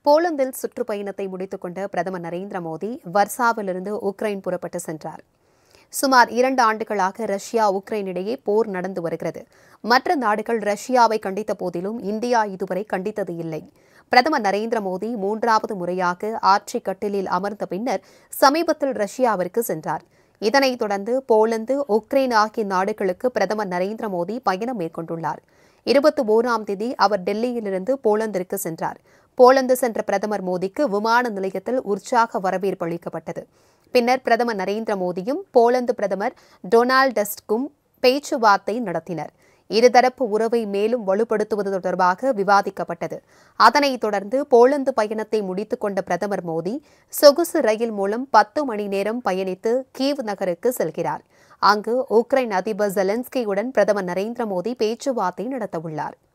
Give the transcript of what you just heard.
போலந்தில் சுற்றுப்பயணத்தை முடித்துக் கொண்ட பிரதமர் நரேந்திர மோடி வர்சாவிலிருந்து உக்ரைன் புறப்பட்டு சென்றார் சுமார் இரண்டு ஆண்டுகளாக ரஷ்யா உக்ரைன் இடையே போர் நடந்து வருகிறது மற்ற நாடுகள் ரஷ்யாவை கண்டித்த போதிலும் இந்தியா இதுவரை கண்டித்தது இல்லை பிரதமர் நரேந்திர மோடி மூன்றாவது முறையாக ஆட்சி கட்டிலில் அமர்ந்த பின்னர் சமீபத்தில் ரஷ்யாவிற்கு சென்றார் இதனைத் தொடர்ந்து போலந்து உக்ரைன் ஆகிய நாடுகளுக்கு பிரதமர் நரேந்திர மோடி பயணம் மேற்கொண்டுள்ளார் இருபத்தி ஓராம் தேதி அவர் டெல்லியிலிருந்து போலந்திற்கு சென்றார் போலந்து சென்ற பிரதமர் மோடிக்கு விமான நிலையத்தில் உற்சாக வரவேற்பு அளிக்கப்பட்டது பின்னர் பிரதமர் நரேந்திர மோடியும் போலந்து பிரதமர் டொனால்ட் டஸ்க்கும் பேச்சுவார்த்தை நடத்தினர் இருதரப்பு உறவை மேலும் வலுப்படுத்துவது தொடர்பாக விவாதிக்கப்பட்டது அதனைத் தொடர்ந்து போலந்து பயணத்தை முடித்துக் கொண்ட பிரதமர் மோடி சொகுசு ரயில் மூலம் பத்து மணி நேரம் பயணித்து கீவ் நகருக்கு செல்கிறார் அங்கு உக்ரைன் அதிபர் ஜெலன்ஸ்கியுடன் பிரதமர் நரேந்திர மோடி பேச்சுவார்த்தை நடத்தவுள்ளார்